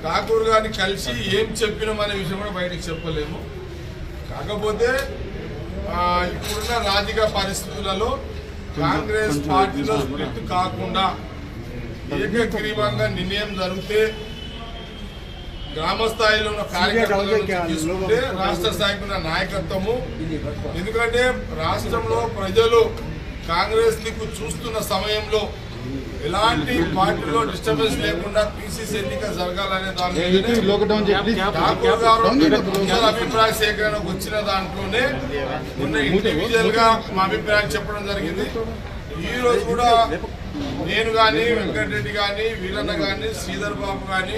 ఠాకూర్ గారిని కలిసి ఏం చెప్పినాం అనే విషయం కూడా బయటకు చెప్పలేము కాకపోతే ఆ, ఇప్పుడున్న రాజకీయ పరిస్థితులలో కాంగ్రెస్ పార్టీలో స్ప్లిట్ కాకుండా ఏకగ్రీవంగా నిర్ణయం జరిగితే గ్రామ స్థాయిలో ఉన్న కార్యకర్తల నుంచి తీసుకుంటే రాష్ట్ర స్థాయికి ఉన్న నాయకత్వము ఎందుకంటే రాష్ట్రంలో ప్రజలు కాంగ్రెస్ దిక్కు చూస్తున్న సమయంలో ఎలాంటి పార్టీలో డిస్టర్బెన్స్ లేకుండా పిసిసి ఎన్నిక జరగాలనే దాని మీదనే ఠాకూర్ గారు ప్రజల అభిప్రాయ సేకరణకు వచ్చిన దాంట్లోనే మొన్న ఇండివిజువల్ గా మా అభిప్రాయం చెప్పడం జరిగింది ఈ రోజు కూడా నేను కానీ వెంకటరెడ్డి కానీ వీరన్న కానీ శ్రీధర్ బాబు కానీ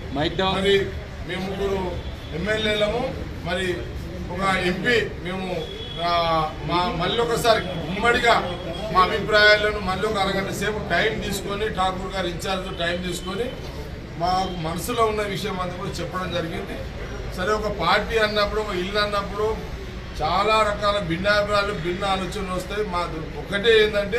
మరి మేము ముగ్గురు ఎమ్మెల్యేలము మరి ఒక ఎంపీ మేము ఆ, మా మళ్ళీ ఒకసారి ఉమ్మడిగా మా అభిప్రాయాలను మళ్ళీ ఒక అరగంట సేపు టైం తీసుకొని ఠాకూర్ గారు ఇన్ఛార్జ్ టైం తీసుకొని మా మనసులో ఉన్న విషయం అంతా కూడా చెప్పడం జరిగింది సరే ఒక పార్టీ అన్నప్పుడు ఒక ఇల్లు అన్నప్పుడు చాలా రకాల భిన్నాభిప్రాయాలు భిన్న ఆలోచనలు వస్తాయి మా ఒకటే ఏంటంటే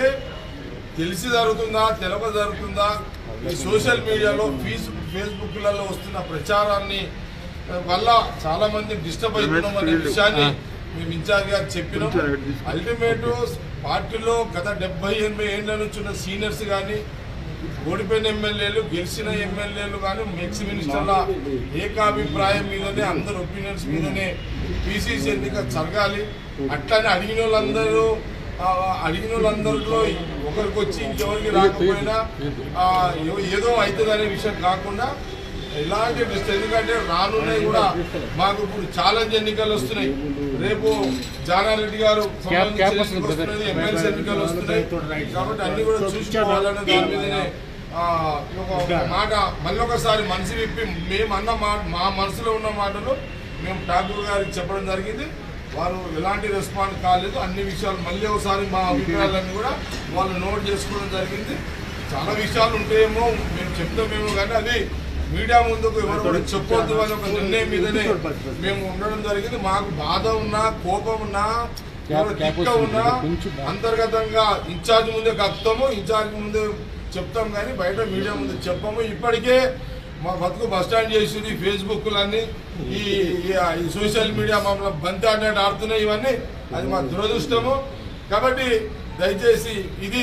తెలిసి జరుగుతుందా తెలవ జరుగుతుందా ఈ సోషల్ మీడియాలో ఫీస్ ఫేస్బుక్లలో వస్తున్న ప్రచారాన్ని వల్ల చాలా మంది డిస్టర్బ్ అవుతున్నాం అనే విషయాన్ని మేము ఇన్ఛార్జ్ గారు చెప్పినాం అల్టిమేట్ పార్టీలో గత డెబ్బై ఎనభై ఏళ్ళ నుంచి ఉన్న సీనియర్స్ కానీ ఓడిపోయిన ఎమ్మెల్యేలు గెలిచిన ఎమ్మెల్యేలు కానీ ఎక్స్ మినిస్టర్ల ఏకాభిప్రాయం మీదనే అందరి ఒపీనియన్స్ మీదనే పిసిసి ఎన్నిక జరగాలి అట్లనే అడిగిన వాళ్ళందరూ ఆ, అడిగిన వాళ్ళందరిలో ఒకరికి వచ్చి ఇంకెవరికి రాకపోయినా ఆ, ఏదో- ఏదో అవుతుంది అనే విషయం కాకుండా ఇలాంటి డిస్ట్ ఎందుకంటే రానున్నాయి కూడా మాకు ఇప్పుడు ఛాలెంజ్ ఎన్నికలు వస్తున్నాయి రేపు జానారెడ్డి గారు సంబంధించిన ఎన్నికలు వస్తున్నాయి, ఎమ్మెల్సీ ఎన్నికలు వస్తున్నాయి కాబట్టి అన్ని కూడా చూసుకోవాలనే దాని మీదనే ఆ, ఒక ఒక మాట మళ్ళీ ఒకసారి మనసు విప్పి మేము అన్న మాట మా మనసులో ఉన్న మాటలు మేము ఠాకూర్ గారికి చెప్పడం జరిగింది వారు ఎలాంటి రెస్పాండ్ కాలేదు అన్ని విషయాలు మళ్ళీ ఒకసారి మా అభిప్రాయాలన్నీ కూడా వాళ్ళు నోట్ చేసుకోవడం జరిగింది చాలా విషయాలు ఉంటాయేమో మేము చెప్తామేమో కానీ అది మీడియా ముందుకు ఎవరు కూడా చెప్పొద్దు అని ఒక నిర్ణయం మీదనే మేము ఉండడం జరిగింది మాకు బాధ ఉన్నా కోపం ఉన్నా ఎవరు తిక్క ఉన్నా అంతర్గతంగా ఇన్ఛార్జ్ ముందే కప్తాము ఇన్ఛార్జ్ ముందే చెప్తాం కానీ బయట మీడియా ముందు చెప్పము ఇప్పటికే మా బతుకు బస్ స్టాండ్ చేసింది ఫేస్బుక్లన్నీ ఈ ఈ- ఈ సోషల్ మీడియా మమ్మల్ని బంతి ఆడినట్టు ఆడుతున్నాయి ఇవన్నీ అది మా దురదృష్టము కాబట్టి దయచేసి ఇది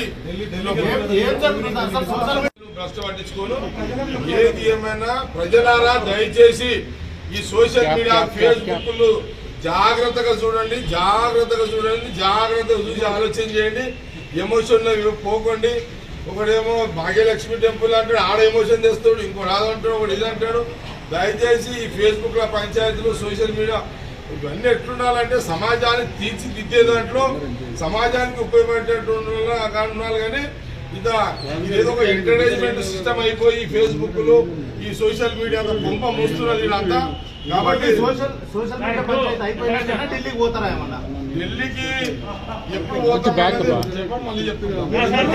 భ్రష్ట పట్టించుకోను ఏది ఏమైనా ప్రజలారా దయచేసి ఈ సోషల్ మీడియా ఫేస్బుక్లు జాగ్రత్తగా చూడండి జాగ్రత్తగా చూడండి జాగ్రత్తగా చూసి ఆలోచన చేయండి ఎమోషన్ పోకండి ఒకడేమో భాగ్యలక్ష్మి టెంపుల్ అంటాడు ఆడ ఎమోషన్ తెస్తాడు ఇంకోటి అదంటాడు ఒకటి ఇది అంటాడు దయచేసి ఈ ఫేస్బుక్ లో పంచాయతీలు సోషల్ మీడియా ఇవన్నీ ఎట్లుండాలంటే సమాజాన్ని తీర్చిదిద్దే దాంట్లో సమాజానికి ఉపయోగపడేటట్టు ఉండాలి ఉండాలి కానీ ఇద ఇదేదో ఒక ఎంటర్టైన్మెంట్ సిస్టమ్ అయిపోయి ఫేస్బుక్ లో ఈ సోషల్ మీడియా పంప మూస్తున్నది వీళ్ళంతా కాబట్టి సోషల్ సోషల్ మీడియా పంచాయతీ అయిపోయినాక ఢిల్లీకి పోతారా ఏమన్నా ఢిల్లీకి ఎప్పుడు పోతాం అనేది చెప్పండి మళ్ళీ చెప్తున్నాం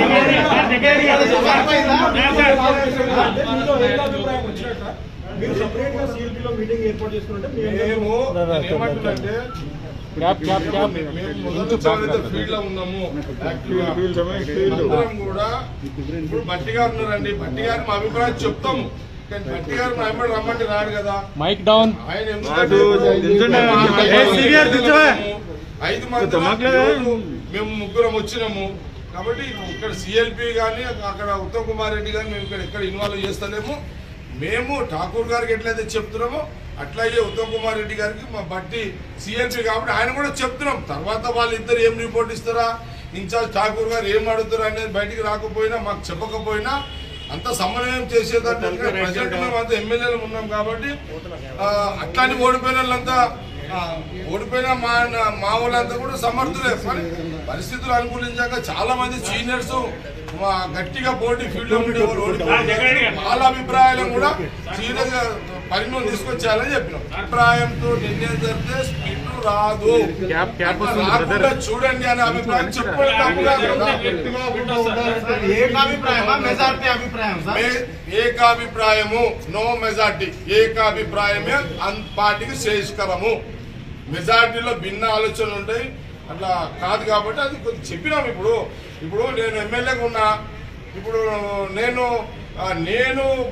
మీరు సపరేట్ గా సిఎల్పీలో మీటింగ్ ఏర్పాటు చేసుకుంటే మేము ఏమంటున్నాంటే మేము మొదటి ఫీల్డ్ లో ఉన్నాము యాక్టివ్గా. అందరం కూడా ఇప్పుడు బట్టి గారు ఉన్నారండి బట్టి గారు మా అభిప్రాయం చెప్తాము కానీ బట్టి గారు మా అభిప్రాయం రమ్మంటే రాడు కదా మైక్ డౌన్ ఆయన ఎందుకంటే దించండి. మేము ఏ, సీనియర్ దించవా? ఐదు మంది తమాకులే. ఈరోజు మేము ముగ్గురం వచ్చినాము కాబట్టి ఇక్కడ సిఎల్పి కానీ అక్కడ ఉత్తమ్ కుమార్ రెడ్డి కానీ మేము ఇక్కడ ఎక్కడ ఇన్వాల్వ్ చేస్తలేము మేము ఠాకూర్ గారికి ఎట్లయితే చెప్తున్నామో అట్లాగే ఉత్తమ్ కుమార్ రెడ్డి గారికి మా బట్టి సిఎల్పి కాబట్టి ఆయన కూడా చెప్తున్నాం తర్వాత వాళ్ళిద్దరు ఏం రిపోర్ట్ ఇస్తారా ఇన్ఛార్జ్ ఠాకూర్ గారు ఏం అడుగుతారు అనేది బయటికి రాకపోయినా మాకు చెప్పకపోయినా అంత సమన్వయం చేసేటట్టు ప్రజెంట్ మేము అంతా ఎమ్మెల్యేలు ఉన్నాం కాబట్టి ఆ, అట్లాంటి ఓడిపోయిన వాళ్ళంతా ఆ, ఓడిపోయిన మా మా వాళ్ళంతా కూడా సమర్థులే కానీ పరిస్థితులు అనుకూలించాక చాలా మంది సీనియర్స్ మా గట్టిగా పోటీ ఫీల్డ్ లో ఉండి ఎవరు ఓడిపోయారు వాళ్ళ అభిప్రాయాలను కూడా సీరియస్ గా పరిణామం తీసుకొచ్చేయాలని చెప్పినాం అభిప్రాయంతో నిర్ణయం జరిగితే స్పీడ్ రాదు క్యాప్- క్యాప్ అట్లా వస్తుంది, రాకుండా brother. చూడండి అనే అభిప్రాయం చెప్పడం తప్పు కాదు కదా. ఏకాభిప్రాయమా మెజార్టీ అభిప్రాయం సార్ మే- ఏకాభిప్రాయము నో మెజార్టీ ఏకాభిప్రాయమే అన్ పార్టీకి శ్రేయస్కరము మెజార్టీలో భిన్న ఆలోచనలు ఉంటాయి అట్లా కాదు కాబట్టి అది కొంచెం చెప్పినాం ఇప్పుడు ఇప్పుడు నేను ఎమ్మెల్యేగా ఉన్నా ఇప్పుడు నేను ఆ, నేను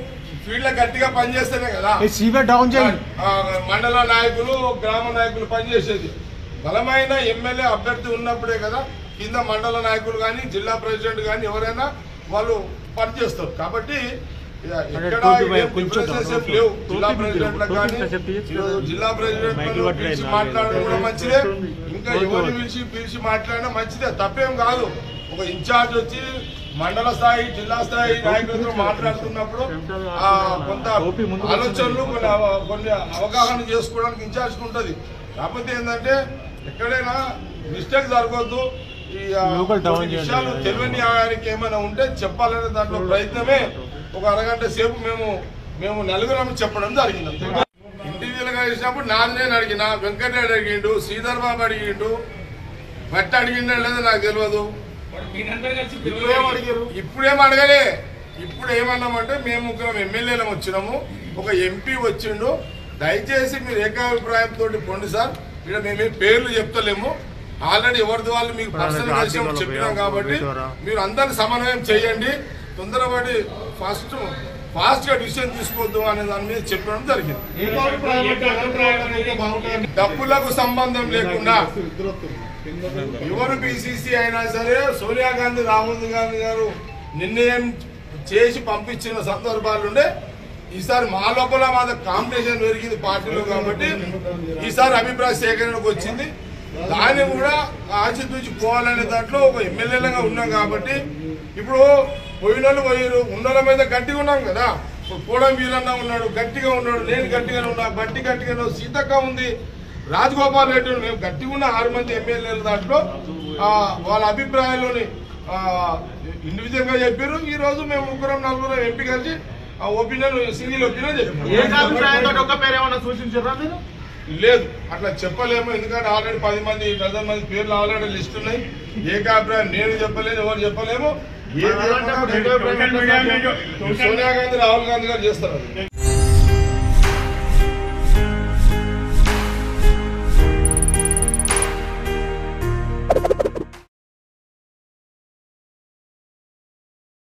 ఫీల్డ్ లో గట్టిగా పనిచేస్తేనే కదా సీబే డౌన్ చేయండి ఆ, మండల నాయకులు గ్రామ నాయకులు పనిచేసేది బలమైన ఎమ్మెల్యే అభ్యర్థి ఉన్నప్పుడే కదా కింద మండల నాయకులు కానీ జిల్లా ప్రెసిడెంట్ కానీ ఎవరైనా వాళ్ళు పనిచేస్తారు కాబట్టి ఇక ఎక్కడ టోపీ భయ, ఏం కొంచెం differences ఏం టోపీ లేవు టోపీ జిల్లా పిలిచి ప్రెసిడెంట్లకు టోపీ కానీ పిలిచి చెప్పి ఈరోజు జిల్లా ప్రెసిడెంట్ మైకులు పట్టుకుని పిలిచి నాలుగు మాట్లాడడం కూడా ఐదు మంచిదే ఉంది. ఇంకా ఓకే, ఎవరిని ఓకే. పిలిచి పిలిచి మాట్లాడినా మంచిదే తప్పేం కాదు ఒక ఇన్ఛార్జ్ వచ్చి మండల స్థాయి జిల్లా స్థాయి నాయకులతో మాట్లాడుతున్నప్పుడు ఆ కొంత టోపీ ముందుకు ఆలోచనలు కొన్ని అవ- కొన్ని అవగాహన చేసుకోవడానికి ఇన్ఛార్జ్ ఉంటుంది కాకపోతే ఏంటంటే ఎక్కడైనా మిస్టేక్ జరగొద్దు ఈ ఆ, లోకల్ డౌన్ కొన్ని చేయండి. విషయాలు తెలియని ఆయనకి ఏమైనా ఉంటే చెప్పాలనే దాంట్లో ప్రయత్నమే ఒక అరగంట సేపు మేము మేము నలుగురం చెప్పడం జరిగింది ఇండివిజువల్ గా ఇచ్చినప్పుడు నాది నేను అడిగిన వెంకటరెడ్డి అడిగిండు శ్రీధర్ బాబు అడిగిండు బట్టి అడిగిండో లేదో నాకు తెలియదు ఇప్పుడేం అడిగారు ఇప్పుడేం అడగలే ఇప్పుడు ఏమన్నామంటే మేము ముగ్గురం ఎమ్మెల్యేలం వచ్చినాము ఒక ఎంపీ వచ్చిండు దయచేసి మీరు ఏకాభిప్రాయంతో పొండి సార్ ఇక్కడ మేమేం పేర్లు చెప్తలేము ఆల్రెడీ ఎవరిది వాళ్ళు మీకు పర్సనల్ విషయం చెప్పినాం కాబట్టి మీరు అందరిని సమన్వయం చేయండి తొందరపడి ఫస్ట్ ఫాస్ట్ గా డిసిషన్ తీసుకోవద్దు అనే దాని మీద చెప్పడం జరిగింది ఏకాభిప్రాయం ఉంటే ఏకాభిప్రాయం అయితే బాగుంటుంది. డబ్బులకు సంబంధం లేకుండా ఎవరు పిసిసి అయినా సరే సోనియా గాంధీ రాహుల్ గాంధీ గారు నిర్ణయం చేసి పంపించిన సందర్భాలుండే ఈసారి మా లోపల మా కాంపిటీషన్ పెరిగింది పార్టీలో కాబట్టి ఈసారి అభిప్రాయ సేకరణకు వచ్చింది దాన్ని కూడా ఆచితూచి పోవాలనే దాంట్లో ఒక ఎమ్మెల్యేలుగా ఉన్నాం కాబట్టి ఇప్పుడు పోయిన వాళ్ళు పోయారు ఉన్న మీద గట్టిగా ఉన్నాం కదా ఇప్పుడు పోవడం వీరన్న ఉన్నాడు గట్టిగా ఉన్నాడు నేను గట్టిగానే ఉన్నా బట్టి గట్టిగానే ఉన్నాడు, సీతక్క ఉంది రాజగోపాల్ రెడ్డి మేము గట్టిగా ఉన్న ఆరు మంది ఎమ్మెల్యేల దాంట్లో ఆ, వాళ్ళ అభిప్రాయాల్లోని ఇండివిజువల్ గా చెప్పారు ఈ రోజు మేము ముగ్గురం నలుగురం ఎంపీ కలిసి ఒపీనియన్ సింగిల్ ఒపీనియన్ చెప్పారు ఏకాభిప్రాయంతో ఒక్క పేరు ఏమన్నా సూచించారా మీరు లేదు అట్లా చెప్పలేము ఎందుకంటే ఆల్రెడీ పది మంది డజన్ మంది పేర్లు ఆల్రెడీ లిస్ట్ ఉన్నాయి ఏకాభిప్రాయం నేను చెప్పలేదు ఎవరు చెప్పలేము ఏది చెప్పినా ఏకాభిప్రాయం సోనియా గాంధీ రాహుల్ గాంధీ గారు చేస్తారు అది.